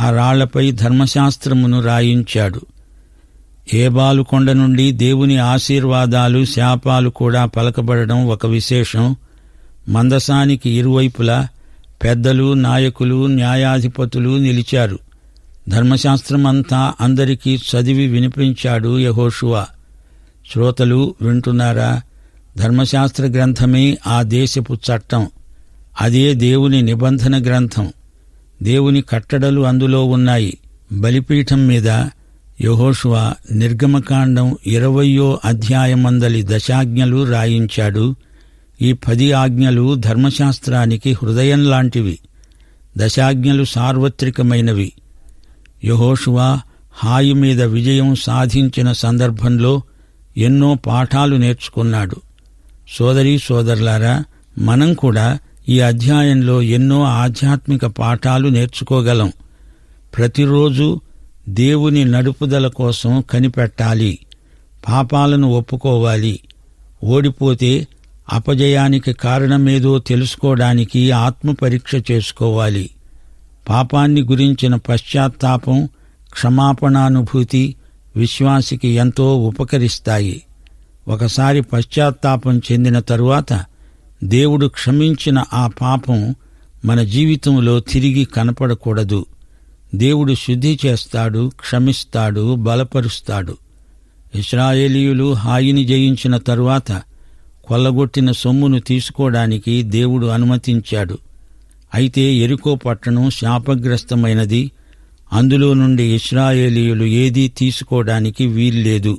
ఆ రాళ్లపై ధర్మశాస్త్రమును రాయించాడు ఏబాలు కొండ నుండి దేవుని ఆశీర్వాదాలు శాపాలు కూడా పలకబడడం ఒక విశేషం మందసానికి ఇరువైపులా పెద్దలు నాయకులు న్యాయాధిపతులు నిలిచారు ధర్మశాస్త్రమంతా అందరికీ చదివి వినిపించాడు యహోషువా శ్రోతలు వింటున్నారా ధర్మశాస్త్ర గ్రంథమే ఆ దేశపు చట్టం అదే దేవుని నిబంధన గ్రంథం దేవుని కట్టడలు అందులో ఉన్నాయి బలిపీఠం మీద యహోషువ నిర్గమకాండం ఇరవయో అధ్యాయమందలి దశాజ్ఞలు రాయించాడు ఈ పది ఆజ్ఞలు ధర్మశాస్త్రానికి హృదయం లాంటివి దశాజ్ఞలు సార్వత్రికమైనవి యహోషువ హాయి మీద విజయం సాధించిన సందర్భంలో ఎన్నో పాఠాలు నేర్చుకున్నాడు సోదరీ సోదరులారా మనం కూడా ఈ అధ్యాయంలో ఎన్నో ఆధ్యాత్మిక పాఠాలు నేర్చుకోగలం ప్రతిరోజు దేవుని నడుపుదల కోసం కనిపెట్టాలి పాపాలను ఒప్పుకోవాలి ఓడిపోతే అపజయానికి కారణమేదో తెలుసుకోవడానికి ఆత్మపరీక్ష చేసుకోవాలి పాపాన్ని గురించిన పశ్చాత్తాపం క్షమాపణానుభూతి విశ్వాసికి ఎంతో ఉపకరిస్తాయి ఒకసారి పశ్చాత్తాపం చెందిన తరువాత దేవుడు క్షమించిన ఆ పాపం మన జీవితంలో తిరిగి కనపడకూడదు దేవుడు శుద్ధి చేస్తాడు క్షమిస్తాడు బలపరుస్తాడు ఇస్రాయేలీయులు హాయిని జయించిన తరువాత కొల్లగొట్టిన సొమ్మును తీసుకోవడానికి దేవుడు అనుమతించాడు అయితే ఎరుకో పట్టణం శాపగ్రస్తమైనది అందులో నుండి ఇస్రాయేలీయులు ఏదీ తీసుకోవడానికి వీల్లేదు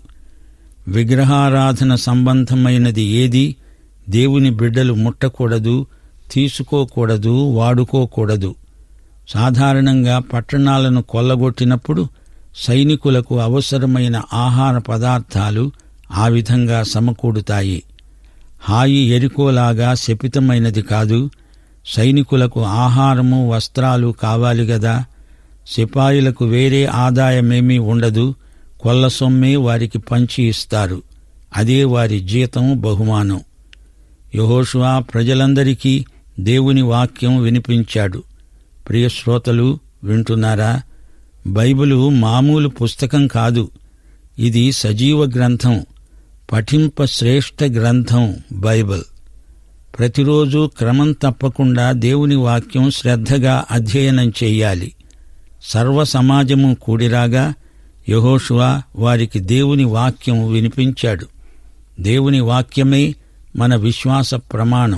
విగ్రహారాధన సంబంధమైనది ఏది దేవుని బిడ్డలు ముట్టకూడదు తీసుకోకూడదు వాడుకోకూడదు సాధారణంగా పట్టణాలను కొల్లగొట్టినప్పుడు సైనికులకు అవసరమైన ఆహార పదార్థాలు ఆ విధంగా సమకూడుతాయి హాయి ఎరుకోలాగా శపితమైనది కాదు సైనికులకు ఆహారము వస్త్రాలు కావాలి గదా సిపాయిలకు వేరే ఆదాయమేమీ ఉండదు కొల్ల సొమ్మే వారికి పంచి ఇస్తారు అదే వారి జీతం బహుమానం యహోషువా ప్రజలందరికీ దేవుని వాక్యం వినిపించాడు ప్రియ శ్రోతలు వింటున్నారా బైబిలు మామూలు పుస్తకం కాదు ఇది సజీవ గ్రంథం పఠింప శ్రేష్ఠ గ్రంథం బైబిల్ ప్రతిరోజు క్రమం తప్పకుండా దేవుని వాక్యం శ్రద్ధగా అధ్యయనం చెయ్యాలి సర్వ సమాజము కూడిరాగా యహోషువా వారికి దేవుని వాక్యం వినిపించాడు దేవుని వాక్యమే మన విశ్వాస ప్రమాణం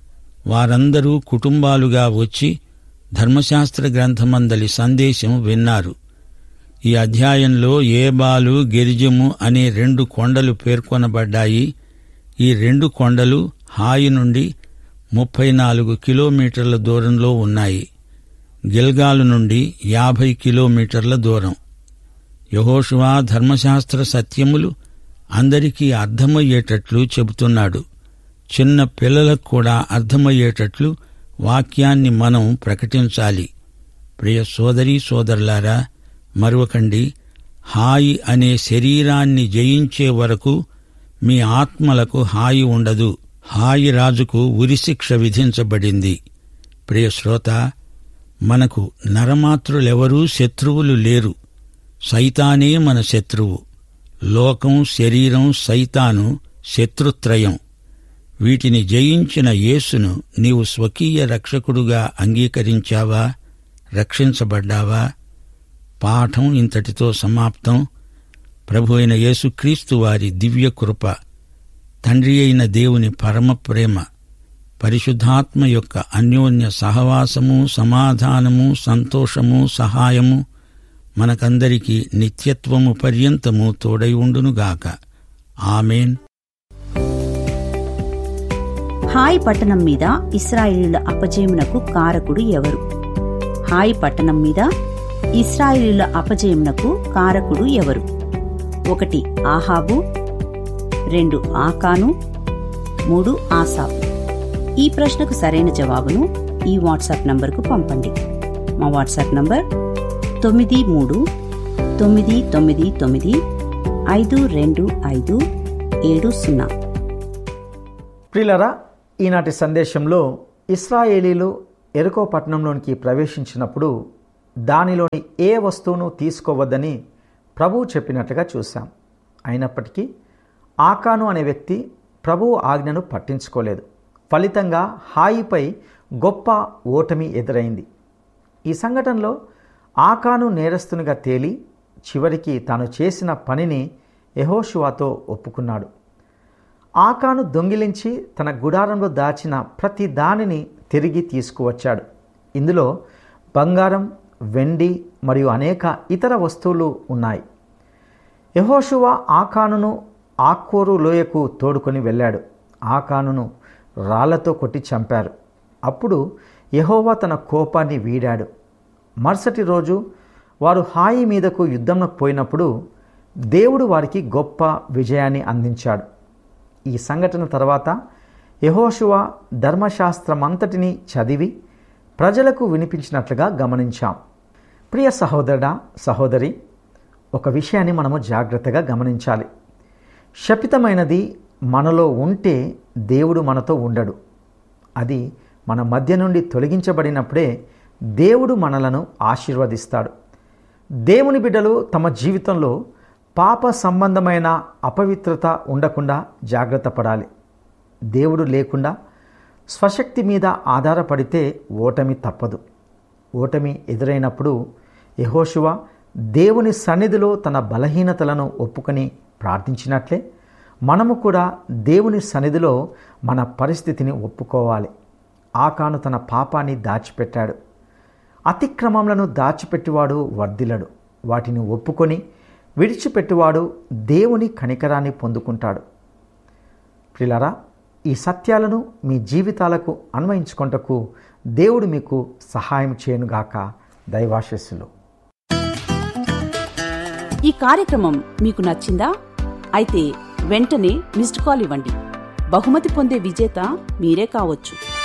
వారందరూ కుటుంబాలుగా వచ్చి ధర్మశాస్త్ర గ్రంథమందలి సందేశం విన్నారు ఈ అధ్యాయంలో ఏబాలు గిరిజము అనే రెండు కొండలు పేర్కొనబడ్డాయి ఈ రెండు కొండలు హాయి నుండి ముప్పై నాలుగు కిలోమీటర్ల దూరంలో ఉన్నాయి గిల్గాలు నుండి యాభై కిలోమీటర్ల దూరం యహోషువా ధర్మశాస్త్ర సత్యములు అందరికీ అర్థమయ్యేటట్లు చెబుతున్నాడు చిన్న పిల్లలకు కూడా అర్థమయ్యేటట్లు వాక్యాన్ని మనం ప్రకటించాలి ప్రియ సోదరీ సోదరులారా మరొకండి హాయి అనే శరీరాన్ని జయించే వరకు మీ ఆత్మలకు హాయి ఉండదు హాయి రాజుకు ఉరిశిక్ష విధించబడింది ప్రియ శ్రోత మనకు నరమాతృలెవరూ శత్రువులు లేరు సైతానే మన శత్రువు లోకం శరీరం సైతాను శత్రుత్రయం వీటిని జయించిన యేసును నీవు స్వకీయ రక్షకుడుగా అంగీకరించావా రక్షించబడ్డావా పాఠం ఇంతటితో సమాప్తం ప్రభు అయిన యేసుక్రీస్తు వారి దివ్య కృప తండ్రి అయిన దేవుని పరమ ప్రేమ పరిశుద్ధాత్మ యొక్క అన్యోన్య సహవాసము సమాధానము సంతోషము సహాయము మనకందరికీ నిత్యత్వము పర్యంతము తోడై ఉండునుగాక ఆమెన్ హాయ్ పట్టణం మీద ఇస్రాయేలీల అపజయమునకు కారకుడు ఎవరు హాయ్ పట్టణం మీద ఇస్రాయేలీల అపజయమునకు కారకుడు ఎవరు ఒకటి ఆహాబు రెండు ఆకాను మూడు ఆసాబు ఈ ప్రశ్నకు సరైన జవాబును ఈ వాట్సాప్ నంబర్కు పంపండి మా వాట్సాప్ నంబర్ తొమ్మిది మూడు తొమ్మిది తొమ్మిది తొమ్మిది ఐదు రెండు ఐదు ఏడు సున్నా ప్రిలరా ఈనాటి సందేశంలో ఇస్రాయేలీలు ఎరుకో పట్టణంలోనికి ప్రవేశించినప్పుడు దానిలోని ఏ వస్తువును తీసుకోవద్దని ప్రభువు చెప్పినట్లుగా చూశాం అయినప్పటికీ ఆకాను అనే వ్యక్తి ప్రభువు ఆజ్ఞను పట్టించుకోలేదు ఫలితంగా హాయిపై గొప్ప ఓటమి ఎదురైంది ఈ సంఘటనలో ఆకాను నేరస్తునిగా తేలి చివరికి తాను చేసిన పనిని యహోషువాతో ఒప్పుకున్నాడు ఆకాను దొంగిలించి తన గుడారంలో దాచిన ప్రతి దానిని తిరిగి తీసుకువచ్చాడు ఇందులో బంగారం వెండి మరియు అనేక ఇతర వస్తువులు ఉన్నాయి యహోషువ ఆకానును ఆకోరు లోయకు తోడుకొని వెళ్ళాడు ఆకానును రాళ్లతో కొట్టి చంపారు అప్పుడు యహోవా తన కోపాన్ని వీడాడు మరుసటి రోజు వారు హాయి మీదకు యుద్ధంకు పోయినప్పుడు దేవుడు వారికి గొప్ప విజయాన్ని అందించాడు ఈ సంఘటన తర్వాత యహోషువ ధర్మశాస్త్రమంతటిని చదివి ప్రజలకు వినిపించినట్లుగా గమనించాం ప్రియ సహోదరుడా సహోదరి ఒక విషయాన్ని మనము జాగ్రత్తగా గమనించాలి శపితమైనది మనలో ఉంటే దేవుడు మనతో ఉండడు అది మన మధ్య నుండి తొలగించబడినప్పుడే దేవుడు మనలను ఆశీర్వదిస్తాడు దేవుని బిడ్డలు తమ జీవితంలో పాప సంబంధమైన అపవిత్రత ఉండకుండా జాగ్రత్త పడాలి దేవుడు లేకుండా స్వశక్తి మీద ఆధారపడితే ఓటమి తప్పదు ఓటమి ఎదురైనప్పుడు యహోశువ దేవుని సన్నిధిలో తన బలహీనతలను ఒప్పుకొని ప్రార్థించినట్లే మనము కూడా దేవుని సన్నిధిలో మన పరిస్థితిని ఒప్పుకోవాలి ఆకాను తన పాపాన్ని దాచిపెట్టాడు అతిక్రమములను దాచిపెట్టివాడు వర్ధిల్లడు వాటిని ఒప్పుకొని విడిచిపెట్టువాడు దేవుని కనికరాన్ని పొందుకుంటాడు ప్రిలారా ఈ సత్యాలను మీ జీవితాలకు అన్వయించుకొంటకు దేవుడు మీకు సహాయం చేయనుగాక దైవాశస్సులు ఈ కార్యక్రమం మీకు నచ్చిందా అయితే వెంటనే మిస్డ్ కాల్ ఇవ్వండి బహుమతి పొందే విజేత మీరే కావచ్చు